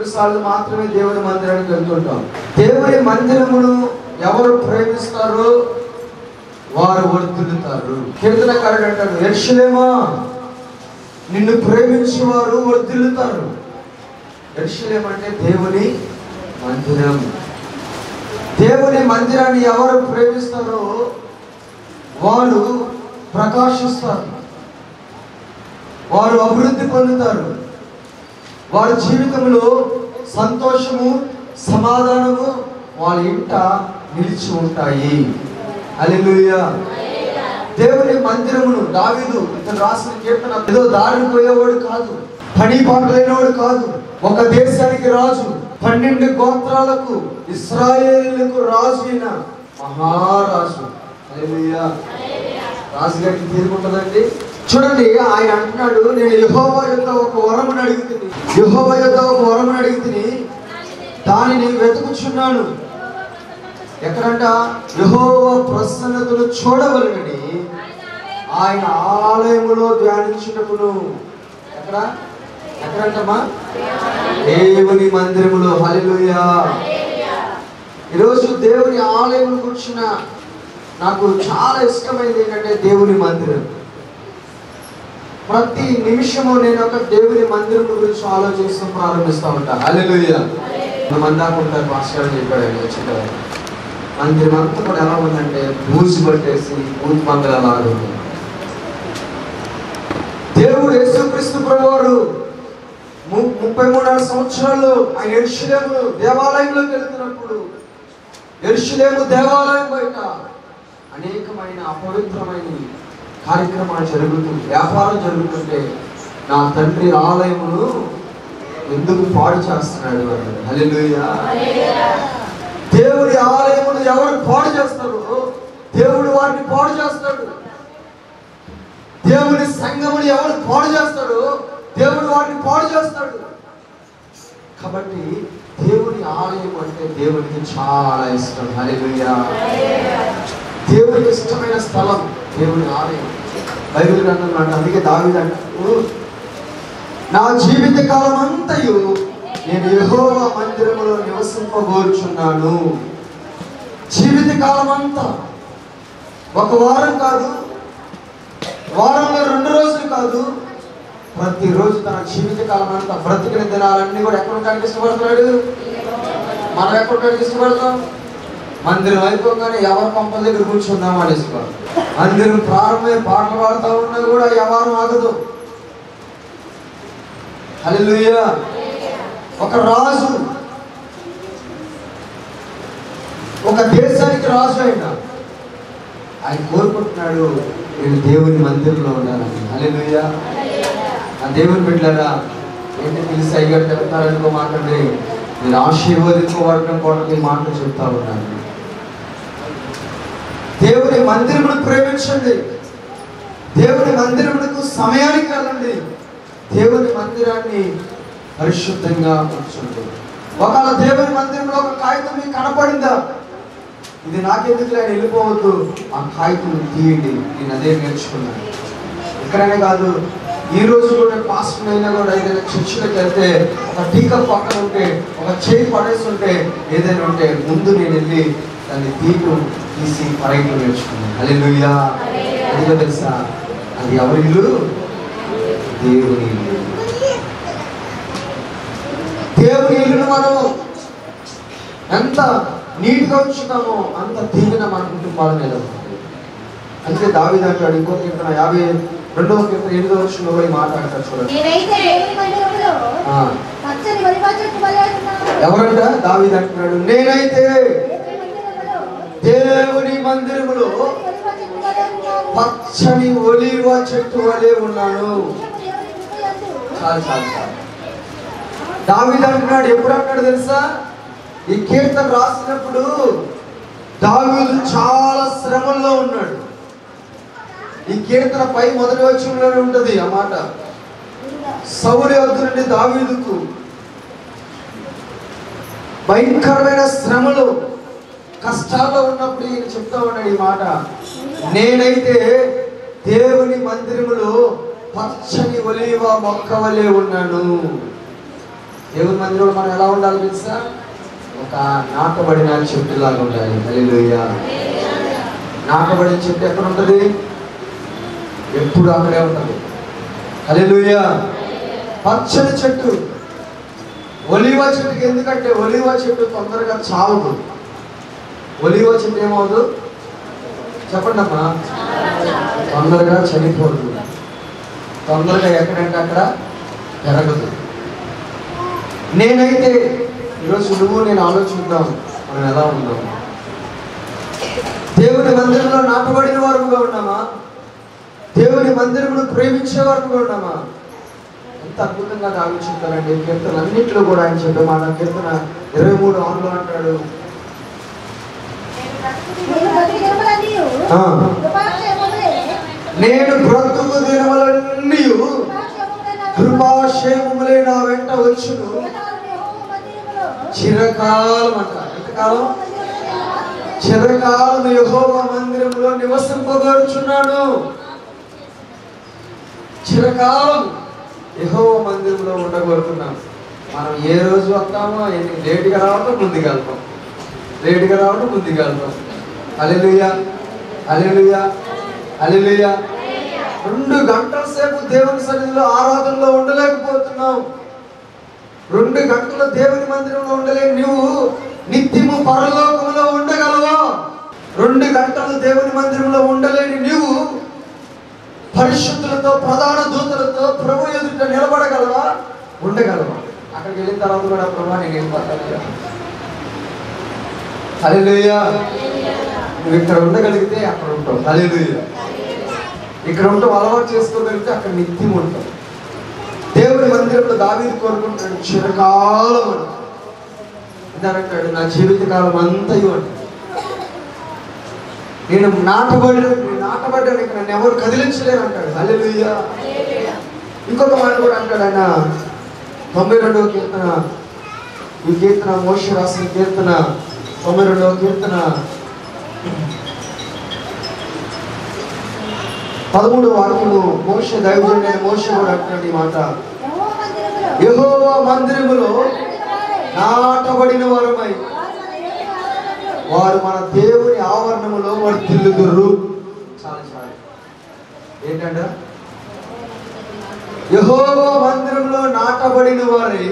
కొన్ని సార్లు మాత్రమే దేవుని మందిరానికి వెళ్తుంటాం దేవుని మందిరమును ఎవరు ప్రేమిస్తారో వారు వర్ధిల్లుతారు కీర్తనకారుడు అంటాడు ఎర్షలేమా నిన్ను ప్రేమించేవారు వర్ధిల్లుతారు ఎర్షలేం అంటే దేవుని మందిరం దేవుని మందిరాన్ని ఎవరు ప్రేమిస్తారో వారు ప్రకాశిస్తారు వారు అభివృద్ధి పొందుతారు వారి జీవితంలో సంతోషము సమాధానము వాళ్ళ ఇంట నిలిచి ఉంటాయి హల్లెలూయా దేవుని మందిరమును దావీదు ఇతను రాసిన కీర్తన ఏదో దారిని పోయేవాడు కాదు పని పాట లేనివాడు కాదు ఒక దేశానికి రాజు పన్నెండు గోత్రాలకు ఇస్రాయేలులకు రాజు అయిన మహారాజు హల్లెలూయా రాజుగారికి తీరుకుంటుందండి చూడండి ఆయన అంటున్నాడు నేను యహోవా యొక్క ఒక వరమును అడుగుతుంది యహోవా యొక్క ఒక వరమును అడుగుతుంది దానిని వెతుకుచున్నాను ఎక్కడంట యహోవా ప్రసన్నతను చూడవలనని ఆయన ఆలయములో ధ్యానించుటకును ఎక్కడ ఎక్కడంటమ్మా దేవుని మందిరములో హల్లెలూయా ఈరోజు దేవుని ఆలయం కూర్చున్న నాకు చాలా ఇష్టమైనది ఏంటంటే దేవుని మందిరం ప్రతి నిమిషము నేను ఒక దేవుని మందిరం గురించి ఆలోచిస్తూ ప్రారంభిస్తూ ఉంటా హల్లెలూయా మంది దాకా ఉంటారు మాస్టర్ చెప్పాడు ఆయన వచ్చిన మందిరం అంతా కూడా ఎలా ఉందంటే బూజు పట్టేసి బూత్ బంగళాలాగా ఉంది దేవుడు యేసుక్రీస్తు ప్రభువారు ము- ముప్పై మూడున్నర సంవత్సరాలు ఆయన ఎరుషులేము దేవాలయంలోకి వెళ్తున్నప్పుడు ఎరుషులేము దేవాలయం బయట అనేకమైన అపవిత్రమైన కార్యక్రమాలు జరుగుతుంది వ్యాపారం జరుగుతుంటే నా తండ్రి ఆలయమును ఎందుకు పాడు చేస్తున్నాడు అని హల్లెలూయా దేవుడి ఆలయమును ఎవరు పాడు చేస్తారు దేవుడు వారిని పాడు చేస్తాడు దేవుని సంఘముని ఎవరు పాడు చేస్తాడు దేవుడు వారిని పాడు చేస్తాడు కాబట్టి దేవుని ఆలయం అంటే దేవునికి చాలా ఇష్టం హల్లెలూయా దేవునికి ఇష్టమైన స్థలం దేవుని ఆలయం బైబిల్ గ్రంథంలో అంటే అందుకే దావీదు అంటాడు నా జీవిత కాలం అంతయు నేను యెహోవా మందిరములో నివసింపగోరుచున్నాను జీవిత కాలం అంతా ఒక వారం కాదు వారంలో రెండు రోజులు కాదు ప్రతిరోజు తన జీవిత కాలం అంతా బ్రతికిన దినాలన్నీ కూడా ఎక్కడ ఉండడానికి ఇష్టపడుతున్నాడు మనం ఎక్కడ ఉండడానికి ఇష్టపడతాం మందిరం అయిపోగానే ఎవరు పంపల దగ్గర కూర్చుందాం అని ఇష్టం మందిరం ప్రారంభమై పాటలు పాడుతూ ఉన్నా కూడా ఎవరు ఆగదు హల్లెలూయా ఒక రాజు ఒక దేశానికి రాజు అయినా ఆయన కోరుకుంటున్నాడు నేను దేవుని మందిరంలో ఉండాలని హల్లెలూయా ఆ దేవుని బిడ్డలారా ఏంటి పిలిచి అయ్యారు చెప్తారనుకో మాట్లాడి నేను ఆశీర్వదించుకోవడం కూడా ఈ మాటలు చెప్తా ఉన్నాను దేవుని మందిరమును ప్రేమించండి దేవుని మందిరమునకు సమయానికి వెళ్ళండి దేవుని మందిరాన్ని పరిశుద్ధంగా ఉంచండి ఒకవేళ దేవుని మందిరంలో ఒక కాగితం మీకు కనపడిందా ఇది నాకెందుకు ఆయన వెళ్ళిపోవద్దు ఆ కాగితం తీయండి నేను అదే నేర్చుకున్నాను ఇక్కడనే కాదు ఈ రోజు కూడా పాస్టర్ అయినా కూడా ఏదైనా చర్చిలోకి వెళ్తే ఒక టీకా పక్కన ఉంటే ఒక చేయి పడేసి ఉంటే ఏదైనా ఉంటే ముందు నేను వెళ్ళి దాన్ని తీయటం తీసి పడేయటం నేర్చుకున్నాను అలే ఎందుకో తెలుసా అది ఎవరి ఇల్లు దేవుని ఇల్లు దేవుని ఇల్లును మనం ఎంత నీట్గా ఉంచుతామో అంత దీవెన మన కుటుంబాల మీద ఉంటుంది అందుకే దావిద అంటాడు ఇంకో కీర్తన యాభై రెండవ కీర్తన ఎనిమిదవ వచ్చిన పోయి మాట్లాడతాడు చూడండి నేనైతే దేవుని మందిరములో ఆ, పచ్చని వరిపా చెట్టు వలె ఉన్నాను. ఎవరంట దావిద అంటున్నాడు నేనైతే దేవుని మందిరములో దేవుని మందిరములో వరిపా చెట్టు వలె ఉన్నాను. పచ్చని ఒలివ చెట్టు వలె ఉన్నాను దేవుని కృపయందు చాలు చాలు చాలు దావిద అంటున్నాడు ఎప్పుడు అంటాడు తెలుసా ఈ కీర్తన రాసినప్పుడు దావీదు చాలా శ్రమల్లో ఉన్నాడు ఈ కీర్తన పై మొదటి వచ్చంలోనే ఉంటది ఆ మాట సౌరి వద్ద నుండి దావీదుకు భయంకరమైన శ్రమలు కష్టాల్లో ఉన్నప్పుడు ఈయన చెప్తా ఉన్నాడు ఈ మాట నేనైతే దేవుని మందిరములో పచ్చని ఒలివ మొక్క వలె ఉన్నాను దేవుని మందిరంలో మనం ఎలా ఉండాలి తెలుసా ఒక నాటబడిన చెట్టులాగా ఉండాలి హల్లెలూయా నాటబడిన చెట్టు ఎక్కడ ఉంటుంది ఎప్పుడు అక్కడే ఉంటుంది హల్లెలూయా పచ్చని చెట్టు ఒలివ చెట్టుకి ఎందుకంటే ఒలివ చెట్టు తొందరగా చావదు ఒలివ చెట్టు ఏమవుదు చెప్పండి అమ్మా తొందరగా చనిపోదు తొందరగా ఎక్కడంటే అక్కడ పెరగదు నేనైతే ఈరోజు నువ్వు నేను ఆలోచిద్దాం మనం ఎలా ఉన్నాం దేవుని మందిరంలో నాటబడిన వారుగా ఉన్నామా దేవుని మందిరమును ప్రేమించే వారుగా ఉన్నామా ఎంత అద్భుతంగా ఆలోచిస్తారండి కీర్తన అన్నింటిలో కూడా ఆయన చెప్పే మాట కీర్తన ఇరవై మూడు ఆరులో అంటాడు నేను బతుకు దినములన్నీయు ఆ. కృపాక్షేమములే, నేను బ్రతుకు దినములన్నీ కృపాక్షేమములే నాకు కృపాక్షేమములే నా వెంట వచ్చును చిరకాలం యెహోవా మందిరములో, చిరకాలం అంట ఎంతకాలం యెహోవా మందిరములో నేను వాసన చేసి, చిరకాలం యెహోవా మందిరంలో నివసింపగలుచున్నాను చిరకాలం యెహోవా మందిరంలో ఉండగలుగుతున్నాను మనం ఏ రోజు వస్తామో ఎన్ని లేటుగా రావటం ముందుకు వెళ్తాం లేటుగా రావటం ముందుకు వెళ్తాం అలెలుయ్యా అలెలుయ్యా అలెలుయ్యా రెండు గంటల సేపు దేవుని సన్నిధిలో ఆరాధనలో ఉండలేకపోతున్నాం రెండు గంటల దేవుని మందిరంలో ఉండలేని నువ్వు నిత్యము పరలోకములో ఉండగలవా రెండు గంటలు దేవుని మందిరంలో ఉండలేని నువ్వు పరిశుద్ధులతో ప్రధాన దూతలతో ప్రభు ఎదుట నిలబడగలవా ఉండగలవా అక్కడికి వెళ్ళిన తర్వాత కూడా ప్రభా నేను ఏం పడతాను హల్లెలూయా నువ్వు ఇక్కడ ఉండగలిగితే అక్కడ ఉంటావు హల్లెలూయా ఇక్కడ ఉంటావు అలవాటు చేసుకోగలిగితే అక్కడ నిత్యం ఉంటావు దేవుని మందిరంలో దావీదు కోరుకుంటాడు చిరకాలం అని ఇదంటాడు నా జీవితకాలం అంతయు అంటాడు నేను నాటబడి నేను నాటబడ్డానికి నన్ను ఎవరు కదిలించలేరు అంటాడు హల్లెలూయా ఇంకొక మాట కూడా అంటాడు ఆయన తొంభై రెండవ కీర్తన ఈ కీర్తన మోష రాసిన కీర్తన తొంభై రెండవ కీర్తన పదమూడు వాక్యము మోష దైవజనుడైన మోష కూడా అంటున్నాడు ఈ మాట యెహోవా మందిరములో, యెహోవా మందిరములో నాటబడిన వారై, నాటబడిన వారమై వారు మన దేవుని ఆవరణలో, వారు మన దేవుని ఆవరణములో వర్తిల్లుదురు చాలా చాలా ఏంటంట యెహోవా మందిరంలో నాటబడిన వారై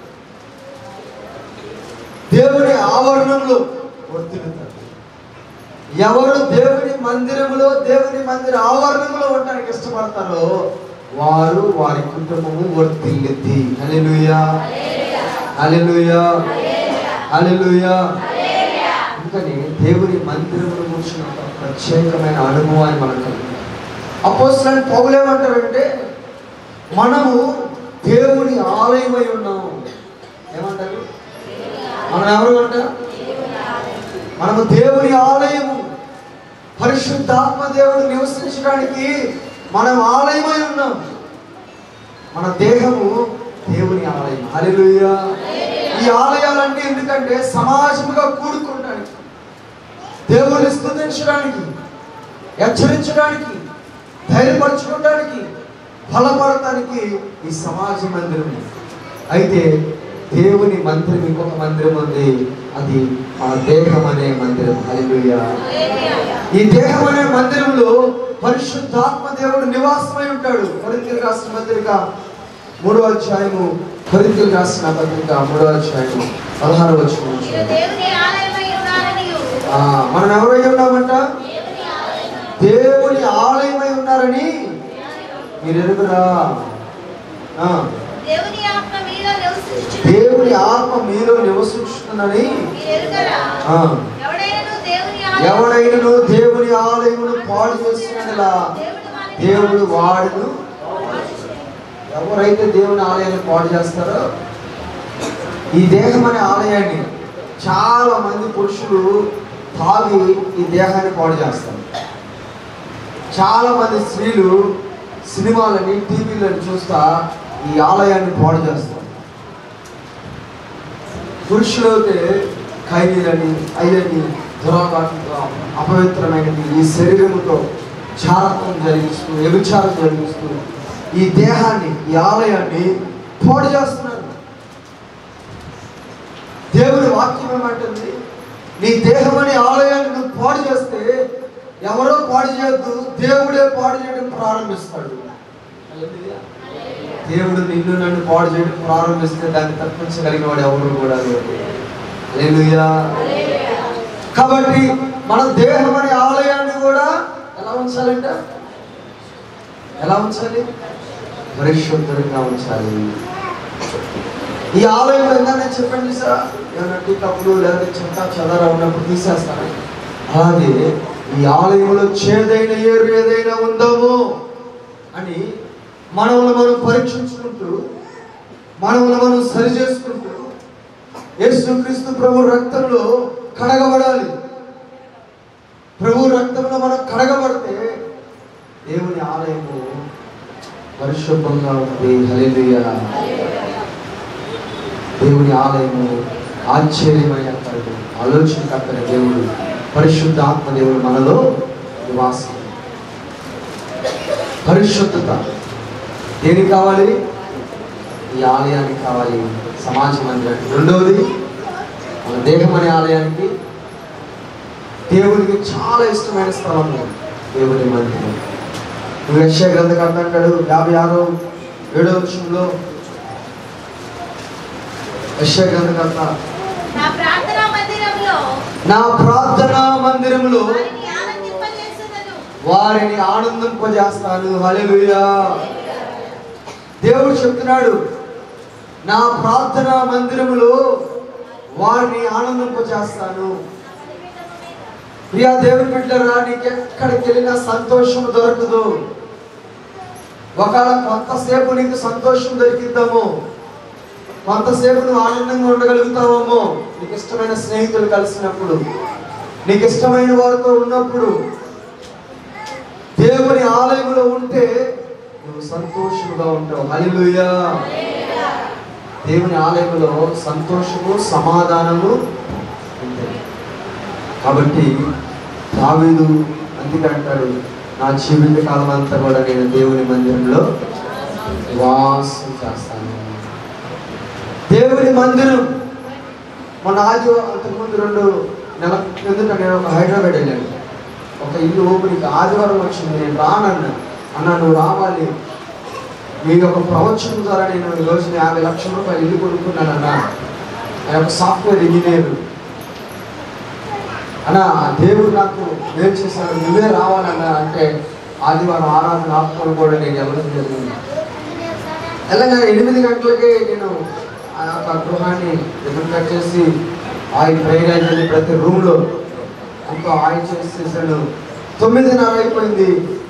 దేవుని ఆవరణంలో వర్తిల్లుతారు ఎవరు దేవుని మందిరములో దేవుని మందిర ఆవరణంలో ఉండడానికి ఇష్టపడతారో వారు వారి కుటుంబము వర్తిల్లిద్ది హల్లెలూయా హల్లెలూయా హల్లెలూయా అందుకని దేవుని మందిరమును గురించిన ఒక ప్రత్యేకమైన అనుభవాన్ని మనకు కలిగింది అపోస్తులని పౌలేమంటారంటే మనము దేవుని ఆలయమై ఉన్నాము ఏమంటారు మనం ఎవరు అంటారు మనము దేవుని ఆలయము పరిశుద్ధాత్మ దేవుడు నివసించడానికి మనం ఆలయమై ఉన్నాం మన దేహము దేవుని ఆలయం హల్లెలూయా ఈ ఆలయాలన్నీ ఎందుకంటే సమాజముగా కూడుకుంటానికి దేవుని స్తుతించడానికి హెచ్చరించడానికి ధైర్యపరచుకోవడానికి బలపడటానికి ఈ సమాజ మందిరం అయితే దేవుని మందిరం ఇంకొక మందిరం ఉంది అది మన దేహం అనే మందిరం హల్లెలూయా ఈ దేహం అనే మందిరంలో పరిశుద్ధాత్మ దేవుడు నివాసమై ఉంటాడు కొరింథీయులు రాసిన పత్రిక మూడో అధ్యాయము కొరింథీయులు రాసిన పత్రిక మూడో అధ్యాయము పదహారు మీరు వచ్చిన దేవుని ఆలయమై ఉన్నారనియు, మనం ఎవరై ఉన్నామంట దేవుని ఆలయమై ఉన్నారని మీరు ఎరుగురా ఆ, దేవుని ఆత్మ మీలో నివసించుచున్నది. దేవుని ఆత్మ మీలో నివసించుతుందని మీరు ఎరుగరా? ఆ, ఎవడైనను దేవుని ఆలయం- ఎవడైనను దేవుని ఆలయమును పాడు చేసినలా దేవుడు వానిని దేవుడు వాడును ఎవరైతే దేవుని ఆలయాన్ని పాడు చేస్తారో ఈ దేహం అనే ఆలయాన్ని చాలా మంది పురుషులు తాగి ఈ దేహాన్ని పాడు చేస్తారు చాలా మంది స్త్రీలు సినిమాలని టీవీలను చూస్తా ఈ ఆలయాన్ని పాడు చేస్తారు పురుషులు అయితే ఖైదీలని అయ్యని దురాపాటుతో అపవిత్రమైనది ఈ శరీరముతో చారత్వం జరిగిస్తూ వ్యభిచారం జరిగిస్తూ ఈ దేహాన్ని ఈ ఆలయాన్ని పాడు చేస్తున్నారు దేవుని వాక్యం ఏమంటుంది నీ దేహం అనే ఆలయాన్ని నువ్వు పాడు చేస్తే ఎవరో పాడు చేయొద్దు దేవుడే పాడు చేయడం ప్రారంభిస్తాడు దేవుడు నిన్ను నన్ను పాడు చేయడం ప్రారంభిస్తే దాన్ని తప్పించగలిగిన వాడు ఎవరు కూడా లేడు హల్లెలూయా. కాబట్టి మన దేహం అనే ఆలయాన్ని కూడా ఎలా ఉంచాలంట ఎలా ఉంచాలి పరిశుద్ధంగా ఉంచాలి ఈ ఆలయం ఏంటనే చెప్పండి సార్ ఏమైనా టీ కప్పులు లేదా చెత్త చెదర ఉన్నప్పుడు తీసేస్తాను అలాగే ఈ ఆలయంలో చేదైన ఏరు ఏదైనా ఉందామో అని మనల్ని మనం పరీక్షించుకుంటూ మనల్ని మనం సరి చేసుకుంటూ యేసుక్రీస్తు ప్రభు రక్తంలో కడగబడాలి ప్రభు రక్తంలో మనం కడగబడితే దేవుని ఆలయము పరిశుభ్రంగా ఉంది హల్లెలూయా దేవుని ఆలయము ఆశ్చర్యమైన కరుడు ఆలోచనకర్తన దేవుడు పరిశుద్ధ ఆత్మ దేవుడు మనలో నివాసం పరిశుద్ధత దేనికి కావాలి ఈ ఆలయానికి కావాలి సమాజ మందిరానికి రెండవది మన దేహం అనే ఆలయానికి దేవుడికి చాలా ఇష్టమైన స్థలం దేవుని మందిరం నువ్వు యశ్య గ్రంథకర్త అంటాడు యాభై ఆరో ఏడో విషయంలో యశ్య గ్రంథకర్త నా ప్రార్థనా మందిరంలో నా ప్రార్థనా మందిరంలో వారిని ఆనందింపజేస్తున్నను వారిని ఆనందింపజేస్తాను హల్లెలూయా దేవుడు చెప్తున్నాడు నా ప్రార్థనా మందిరములో వారిని ఆనందింపజేస్తాను ప్రియా దేవుని బిడ్డరా నీకు ఎక్కడికి వెళ్ళినా సంతోషం దొరకదు ఒకవేళ కొంతసేపు నీకు సంతోషం దొరికిద్దాము కొంతసేపు నువ్వు ఆనందంగా ఉండగలుగుతావేమో నీకు ఇష్టమైన స్నేహితులు కలిసినప్పుడు నీకు ఇష్టమైన వారితో ఉన్నప్పుడు దేవుని ఆలయంలో ఉంటే నువ్వు సంతోషంగా ఉంటావు హల్లెలూయా దేవుని ఆలయంలో సంతోషము సమాధానము ఉంటాయి కాబట్టి దావీదు అందుకే అంటాడు నా జీవిత కాలం అంతా కూడా నేను దేవుని మందిరంలో నివాసం చేస్తాను దేవుని మందిరం మొన్న ఆది అంతకుముందు రెండు నెల కిందట నేను ఒక హైదరాబాద్ వెళ్ళాను ఒక ఇల్లు ఓపెనింగ్ ఆదివారం వచ్చింది నేను రానన్నా అన్న నువ్వు రావాలి మీ యొక్క ప్రవచనం ద్వారా నేను ఈ రోజు యాభై లక్షల రూపాయలు ఇల్లు కొనుక్కున్నానన్న ఆయన ఒక సాఫ్ట్వేర్ ఇంజనీర్ అన్న ఆ దేవుడు నాకు మేలు చేశాడు నువ్వే రావాలన్నా అంటే ఆదివారం ఆరాధన ఆపుకొని కూడా నేను వెళ్ళడం జరిగింది తెలంగాణ ఎనిమిది గంటలకే నేను ఆ యొక్క గృహాన్ని రిబన్ కట్ చేసి ఆయిల్ ప్రేయర్ అయిపోయింది ప్రతి రూమ్లో అంతా ఆయిల్ చేసేసాను తొమ్మిదిన్నర అయిపోయింది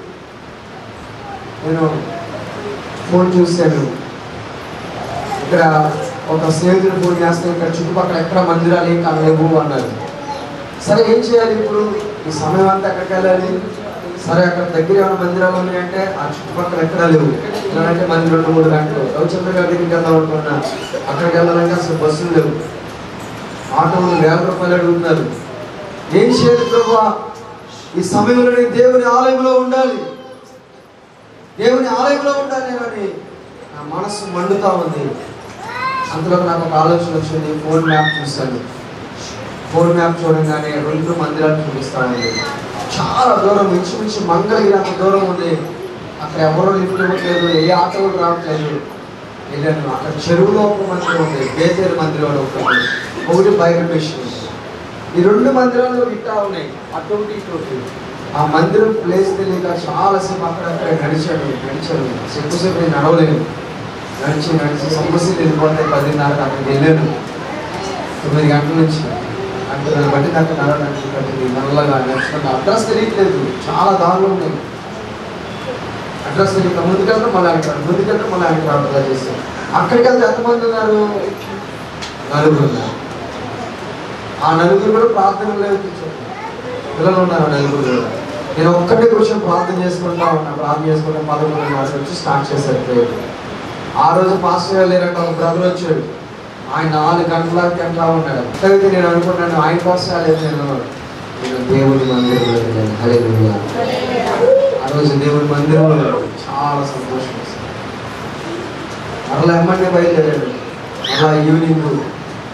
నేను ఫోన్ చూశాను ఇక్కడ ఒక స్నేహితుడు ఫోన్ చేస్తే ఇక్కడ చుట్టుపక్కల ఎక్కడ మందిరాలు ఏం కనలేవు అన్నారు సరే ఏం చేయాలి ఇప్పుడు ఈ సమయం అంతా ఎక్కడికి వెళ్ళాలి సరే అక్కడ దగ్గర ఏమైనా మందిరాలు ఉన్నాయంటే ఆ చుట్టుపక్కల ఎక్కడా లేవు అంటే మంది రెండు మూడు గంటలు రవిచంద్ర గారి దగ్గరికి వెళ్దాం అనుకున్నా అక్కడికి వెళ్ళాలంటే అసలు బస్సులు లేవు ఆటోలు వేల రూపాయలు అడుగుతున్నారు ఏం చేయాలి ప్రభా ఈ సమయంలో నేను దేవుని ఆలయంలో ఉండాలి దేవుని ఆలయంలో ఉండాలి అని నా మనస్సు మండుతా ఉంది అంతలో నాకు ఒక ఆలోచన వచ్చింది ఫోన్ మ్యాప్ చూశాను ఫోన్ మ్యాప్ చూడంగానే రెండు మందిరాలు చూపిస్తా ఉంది చాలా దూరం ఇంచుమించు మంగళగిరి అంత దూరం ఉంది అక్కడ ఎవరో లిఫ్ట్ ఇవ్వట్లేదు ఏ ఆటోలు రావట్లేదు వెళ్ళాను అక్కడ చెరువులో ఒక మందిరం ఉంది బేతేరు మందిరం అని ఒకటి ఉంది. ఒకటి బయట మిషన్ ఈ రెండు మందిరాలు ఇట్టా ఉన్నాయి అటు ఒకటి ఇటు ఒకటి ఆ మందిరం ప్లేస్ తెలియక చాలాసేపు అక్కడక్కడ నడిచాడు నడిచాడు ఎక్కువసేపు నేను నడవలేను నడిచి నడిచి సమస్యలు వెళ్ళిపోతే పదిన్నరకు అక్కడికి వెళ్ళాను తొమ్మిది గంటల నుంచి అంటే దాన్ని బట్టి నాకు నడవడానికి పట్టింది నల్లగా నడుచుకుంటా అడ్రస్ తెలియట్లేదు చాలా దారులు ఉన్నాయి అడ్రస్ తెలియక ముందుకెళ్తే మళ్ళీ అంటారు ముందుకెళ్తే మళ్ళీ అంటారు అర్థం చేస్తాం అక్కడికి వెళ్తే ఎంతమంది ఉన్నారు నలుగురు ఉన్నారు ఆ నలుగురు కూడా ప్రార్థన లేదు కూర్చోండి. పిల్లలు ఉన్నారు ఆ నలుగురు కూడా నేను ఒక్కటే కూర్చొని ప్రార్థన చేసుకుంటా ఉన్నా ప్రార్థన చేసుకుంటా పదకొండు మాసం వచ్చి స్టార్ట్ చేశారు ప్రేయర్ ఆ రోజు పాస్టర్ గారు లేరంటే ఒక బ్రదర్ వచ్చాడు ఆయన నాలుగు గంటల గంటలా ఉన్నాడు అయితే నేను అనుకున్నాను ఆయన పాస్టర్ లేదు నేను నేను దేవుని మందిరంలో వెళ్ళాను హల్లెలూయా ఆ రోజు దేవుని మందిరంలో చాలా సంతోషం వేసింది. మరలా ఎమ్మెల్యే బయలుదేరాడు అలా ఈవినింగ్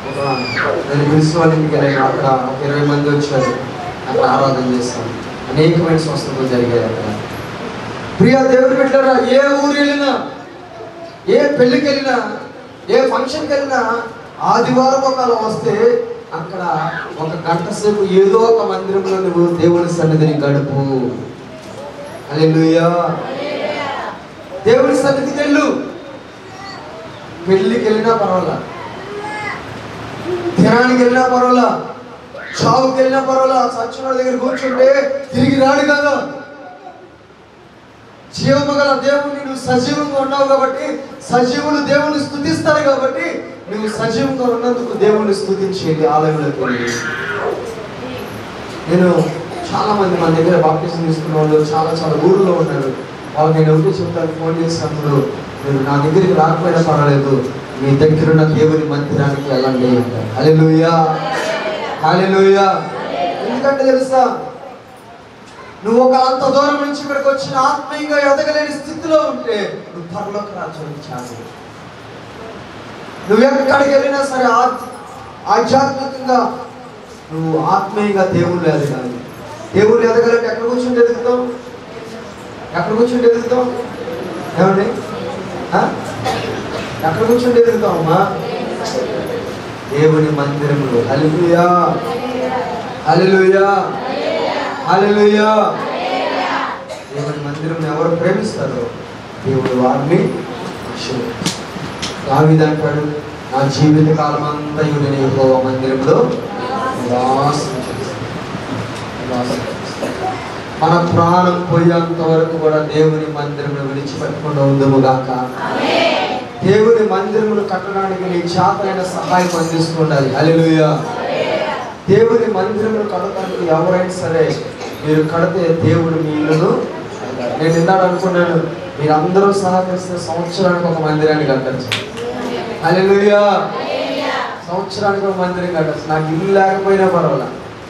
ఒక నేను పిలిచిన వాళ్ళ ఇంటికి వెళ్ళాను అక్కడ ఒక ఇరవై మంది వచ్చారు అక్కడ ఆరాధన చేస్తాను అనేకమైన స్వస్థతలు జరిగాయి అక్కడ ప్రియా దేవుడు పెట్టారా ఏ ఊరు వెళ్ళినా ఏ పెళ్ళికి వెళ్ళినా ఏ ఫంక్షన్కి వెళ్ళినా ఆదివారం ఒకవేళ వస్తే అక్కడ ఒక గంట సేపు ఏదో ఒక మందిరంలో నువ్వు దేవుని సన్నిధిని గడుపు హల్లెలూయా దేవుని సన్నిధికి వెళ్ళు పెళ్ళికి వెళ్ళినా పర్వాలా ధ్యానానికి వెళ్ళినా పర్వాలా చావుకి వెళ్ళినా పర్వాలా సత్యనారాయణ దగ్గర కూర్చుంటే తిరిగి రాడు కదా జీవము గల దేవుని నువ్వు సజీవంగా ఉన్నావు కాబట్టి సజీవులు దేవుని స్థుతిస్తారు కాబట్టి నువ్వు సజీవంగా ఉన్నందుకు దేవుని స్థుతించేది ఆలయంలోకి వెళ్ళి నేను చాలా మంది మన దగ్గర బాప్టిజం తీసుకున్న వాళ్ళు చాలా చాలా ఊర్లో ఉన్నారు వాళ్ళకి నేను ఒకటి చెప్తాను ఫోన్ చేసినప్పుడు మీరు నా దగ్గరికి రాకపోయినా పర్వాలేదు మీ దగ్గర ఉన్న దేవుని మందిరానికి వెళ్ళండి అంటారు హల్లెలూయా హల్లెలూయా ఎందుకంటే తెలుసా నువ్వు ఒక అంత దూరం నుంచి ఇక్కడికి వచ్చిన ఆత్మీయంగా ఎదగలేని స్థితిలో ఉంటే నువ్వు పరలోక రాజ్యానికి చాలు నువ్వు ఎక్కడికి వెళ్ళినా సరే ఆత్- ఆధ్యాత్మికంగా నువ్వు ఆత్మీయంగా దేవుళ్ళు ఎదగాలి దేవుళ్ళు ఎదగాలంటే ఎక్కడ కూర్చుంటే ఎదుగుతావు ఎక్కడ కూర్చుంటే ఎదుగుతావు ఏమండి ఆ? ఎక్కడ కూర్చుంటే ఎదుగుతావమ్మా దేవుని మందిరంలో హల్లెలూయా హల్లెలూయా హల్లెలూయా దేవుని మందిరం ఎవరు ప్రేమిస్తారో దేవుడు వారిని ఆశీర్వదిస్తాడు. దావీదు అంటాడు నా జీవిత కాలం అంతా నేను యెహోవా మందిరంలో నివాసం చేస్తాను. నివాసం చేస్తాను. మన ప్రాణం పోయేంత వరకు కూడా దేవుని మందిరంలో విడిచిపెట్టకుండా ఉందము గాక దేవుని మందిరములు కట్టడానికి నీ చేతనైన సహాయం అందిస్తూ ఉండాలి హల్లెలూయా దేవుని మందిరములు కడటానికి ఎవరైనా సరే మీరు కడితే దేవుడు మీ ఇల్లును నేను ఇందాక అనుకున్నాను మీరు అందరూ సహకరిస్తే సంవత్సరానికి ఒక మందిరాన్ని కట్టచ్చు హల్లెలూయా సంవత్సరానికి ఒక మందిరం కట్టచ్చు నాకు ఇల్లు లేకపోయినా పర్వాలా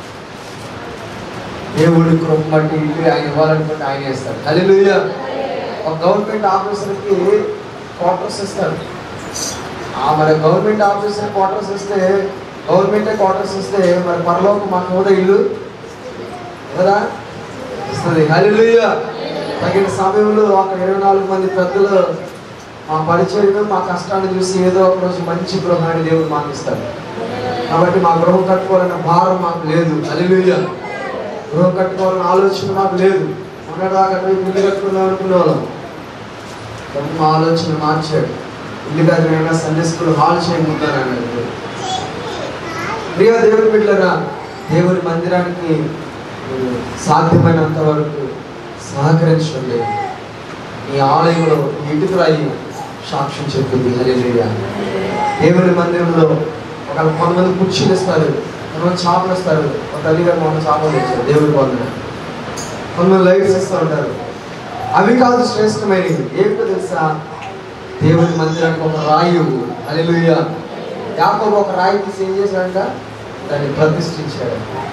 దేవుడి కృప బట్టి ఇల్లు ఆయన ఇవ్వాలనుకుంటే ఆయన ఇస్తాడు హల్లెలూయా ఒక గవర్నమెంట్ ఆఫీసర్కి క్వార్టర్స్ ఇస్తాడు ఆ మరి గవర్నమెంట్ ఆఫీసర్ క్వార్టర్స్ ఇస్తే గవర్నమెంటే క్వార్టర్స్ ఇస్తే మరి పరలోకి మాకు కూడా ఇల్లు కదా ఇస్తుంది హల్లెలూయా తగిన సమయంలో ఒక ఇరవై నాలుగు మంది పెద్దలు మా పరిచయం మా కష్టాన్ని చూసి ఏదో ఒక రోజు మంచి గృహాన్ని దేవుడు మాకు ఇస్తాడు కాబట్టి మా గృహం కట్టుకోవాలన్న భారం మాకు లేదు హల్లెలూయా గృహం కట్టుకోవాలన్న ఆలోచన మాకు లేదు మొన్నటిదాకా మేము ఇల్లు కట్టుకుందాం అనుకునే వాళ్ళం కాబట్టి మా ఆలోచన మార్చాడు ఇల్లు కాదు సండే స్కూల్ హాల్ చేయకుంటాను అన్నాడు ప్రియ దేవుని బిడ్డలరా దేవుని మందిరానికి మీరు సాధ్యమైనంత వరకు సహకరించండి ఈ ఆలయంలో ఇటుకు రాయి సాక్ష్యం చెప్పింది హల్లెలూయా దేవుని మందిరంలో ఒక కొంతమంది కుర్చీలు ఇస్తారు కొంతమంది చేపలు ఇస్తారు ఒక తల్లిగారు మొన్న చేపలు ఇచ్చారు దేవుని పొందిన కొంతమంది లైట్స్ ఇస్తూ ఉంటారు అవి కాదు శ్రేష్టమైనవి ఏమిటో తెలుసా దేవుని మందిరానికి ఒక రాయి ఇవ్వు. హల్లెలూయా యాకోబు ఒక రాయి తీసి ఏం చేశాడంట దాన్ని ప్రతిష్ఠించాడు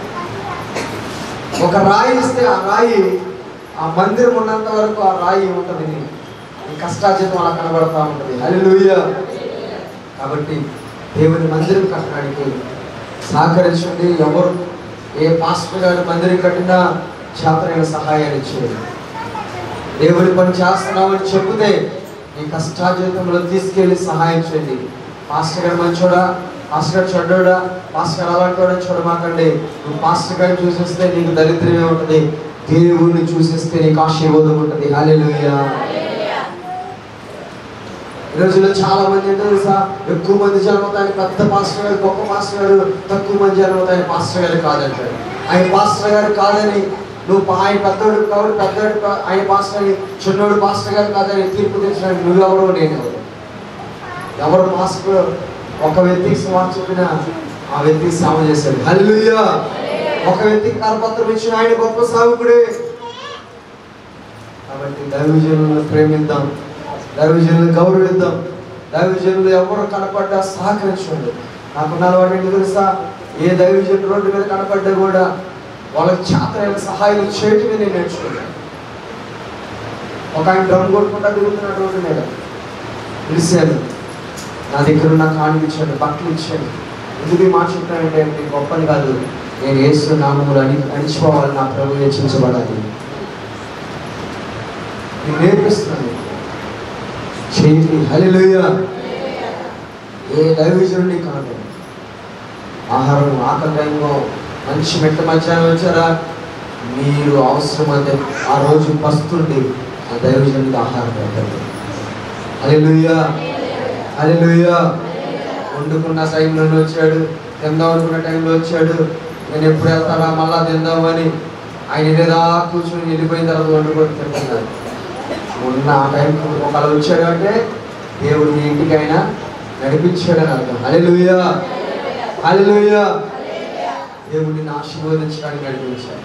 ఒక రాయి ఇస్తే ఆ రాయి ఆ మందిరం ఉన్నంత వరకు ఆ రాయి ఉంటుంది నీ నీ కష్టాజీతం అలా కనబడతా ఉంటుంది హల్లెలూయా కాబట్టి దేవుని మందిరం కట్టడానికి సహకరించండి ఎవరు ఏ పాస్టర్ గారి మందిరం కట్టినా చేతనైన సహాయాన్ని చేయండి దేవుడి పని చేస్తున్నామని చెబితే నీ కష్టాజీతంలో తీసుకెళ్లి సహాయం చేయండి పాస్టర్ గారు మంచోడా పాస్టర్ గారు చెడ్డోడా పాస్టర్ గారు అలాంటి వాడని చూడమాకండి నువ్వు పాస్టర్ గారిని చూసేస్తే నీకు దరిద్రమే ఉంటుంది దేవుణ్ణి చూసేస్తే నీకు ఆశీర్వాదం ఉంటుంది హాలెలూయా ఈ రోజుల్లో చాలా మంది ఏంటో తెలుసా ఎక్కువ మంది జన్మతాయి పెద్ద పాస్టర్ గారు గొప్ప పాస్టర్ గారు తక్కువ మంది జన్మతాయి పాస్టర్ గారు కాదంటారు ఆయన పాస్టర్ గారు కాదని నువ్వు పా- ఆయన పెద్దోడు కాబట్టి పెద్దోడు కా- ఆయన పాస్టర్ అని చిన్నోడు పాస్టర్ గారు కాదని తీర్పు తీర్చడానికి నువ్వెవరో నేను ఎవరు ఎవరు పాస్టర్ ఒక వ్యక్తికి సుమారు చెప్పిన ఆ వ్యక్తికి సేవ చేశాడు హల్లెలూయా ఒక వ్యక్తికి కరపత్రం ఇచ్చిన ఆయన గొప్ప సాగుకుడే కాబట్టి దైవజనులను ప్రేమిద్దాం దైవజనులను గౌరవిద్దాం దైవజనులు ఎవరు కనపడ్డా సహకరించండి నాకున్న అలవాటు ఏంటి తెలుసా ఏ దైవజనుడు రోడ్డు మీద కనపడ్డా కూడా వాళ్ళకి చేతనైన సహాయం చేయటమే నేను నేర్చుకున్నాను ఒక ఆయన డ్రమ్ కొట్టుకుంటా తిరుగుతున్నాడు రోడ్డు మీద పిలిచాను నా దగ్గర ఉన్న కాణికి ఇచ్చాడు బట్టలు ఇచ్చాడు ఎందుకు ఈ మాట చెప్తానంటే నేను గొప్పని కాదు నేను ఏసు నామములు అని అణిచిపోవాలి నా ప్రభు హెచ్చించబడాలి నేను నేర్పిస్తున్నాను చేయండి హల్లెలూయా ఏ దైవజనుడిని కాదు ఆహారం ఆకలి టైంలో మంచి మెట్ట మధ్యాహ్నం వచ్చారా మీరు అవసరమైతే ఆ రోజు పస్తుండి ఆ దైవజనుడికి ఆహారం పెట్టండి హల్లెలూయా హల్లెలూయా వండుకున్న టైంలోనే వచ్చాడు తిందాం అనుకున్న టైంలో వచ్చాడు నేను ఎప్పుడు వెళ్తారా మళ్ళా తిందామని ఆయన ఏదా కూర్చొని వెళ్ళిపోయిన తర్వాత వండుకొని తింటున్నాడు ఉన్న ఆ టైంకి ఒకళ్ళు వచ్చాడు అంటే దేవుడు మీ ఇంటికైనా నడిపించాడని అర్థం హల్లెలూయా హల్లెలూయా దేవుడిని ఆశీర్వదించడానికి నడిపించాడు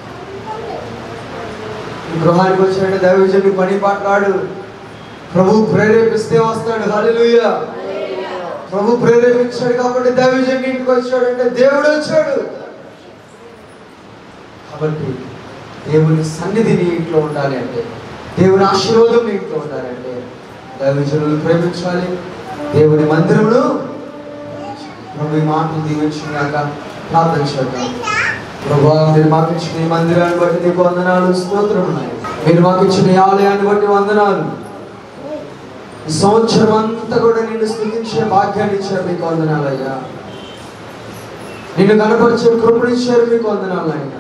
ఈ గృహానికి వచ్చాడంటే దైవజనుడు పని పాటలాడు ప్రభు ప్రేరేపిస్తే వస్తాడు హల్లెలూయా ప్రభు ప్రేరేపించాడు కాబట్టి దైవజనుడి ఇంటికి వచ్చాడంటే దేవుడు వచ్చాడు కాబట్టి దేవుని సన్నిధి నీ ఇంట్లో ఉండాలి అంటే దేవుని ఆశీర్వాదం నీ ఇంట్లో ఉండాలి అంటే దైవజనులు ప్రేమించాలి దేవుని మందిరమును ప్రభు ఈ మాటలు దీవించినాక ప్రార్థన చేద్దాం ప్రభా మీరు మాకు ఇచ్చిన ఈ మందిరాన్ని బట్టి నీకు వందనాలు స్తోత్రం ఉన్నాయి మీరు మాకు ఇచ్చిన ఈ ఆలయాన్ని బట్టి వందనాలు ఈ సంవత్సరం అంతా కూడా నిన్ను స్థుతించే భాగ్యాన్ని ఇచ్చారు మీకు వందనాలు అయ్యా నిన్ను కనపరిచే కృపణించారు మీకు వందనాలు అయినా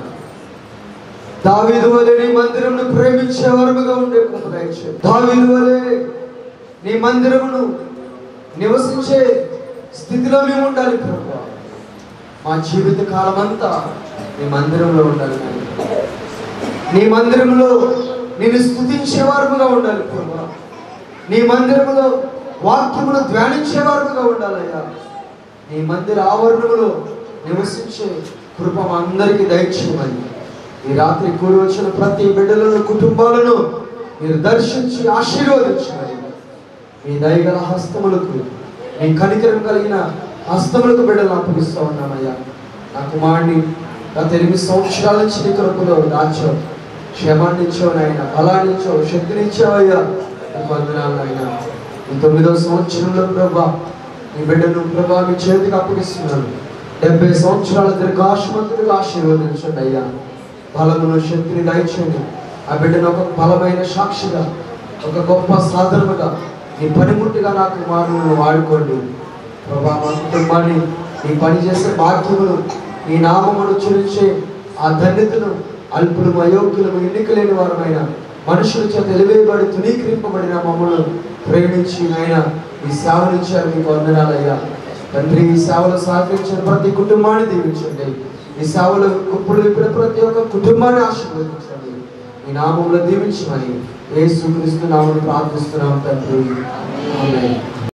దావీదు వలె నీ మందిరమును ప్రేమించే వరముగా ఉండే కృప దయచేయండి. దావీదు వలె నీ మందిరమును నివసించే స్థితిలో మేము ఉండాలి ప్రభు మా జీవిత కాలం అంతా నీ మందిరంలో ఉండాలి నాయన. నీ మందిరంలో నేను స్థుతించే వారముగా ఉండాలి ప్రభు నీ మందిరములో వాక్యమును ధ్యానించే వారముగా ఉండాలయ్యా నీ మందిర ఆవరణములో నివసించే కృప మా అందరికీ దయచేయమని ఈ రాత్రి కూడి వచ్చిన ప్రతి బిడ్డలను కుటుంబాలను మీరు దర్శించి ఆశీర్వదించమని మీ దయగల హస్తములకు మీ కనికరం కలిగిన హస్తములకు బిడ్డలు అప్పగిస్తూ ఉన్నామయ్యా నా కుమారుని గత ఎనిమిది సంవత్సరాల నుంచి నీ కృపలో రాజ్యం క్షేమాన్ని ఇచ్చావు నాయన బలాన్ని ఇచ్చావు శక్తిని ఇచ్చావయ్యా నీకు వందనాలు నాయన ఈ తొమ్మిదవ సంవత్సరంలో ప్రభా నీ బిడ్డను ప్రభా మీ చేతికి అప్పగిస్తున్నాను డెబ్బై సంవత్సరాల దీర్ఘాశ్మంతుడిగా ఆశీర్వదించండి అయ్యా బలమును శక్తిని దయచేయండి ఆ బిడ్డను ఒక బలమైన సాక్షిగా ఒక గొప్ప సాధనముగా నీ పనిముట్టుగా నా కుమారులను వాడుకోండి ప్రభా మా కుటుంబాన్ని నీ పని చేసే బాధ్యములు నీ నామమును చురించే ఆ ధన్యతను అల్పులు అయోగ్యులు ఎన్నిక లేని వారమైన మనుషుల చేత ఎలివేయబడి తునీకరింపబడిన మమ్మల్ని ప్రేమించి ఆయన ఈ సేవనిచ్చారు మీకు వందనాలయ్యా తండ్రి ఈ సేవలు సహకరించిన ప్రతి కుటుంబాన్ని దీవించండి ఈ సేవలు ఇప్పుడు ఇప్పుడు ప్రతి ఒక్క కుటుంబాన్ని ఆశీర్వదించండి ఈ నామంలో దీవించమని యేసు క్రీస్తు నామములో ప్రార్థిస్తున్నాం తండ్రి ఆమేన్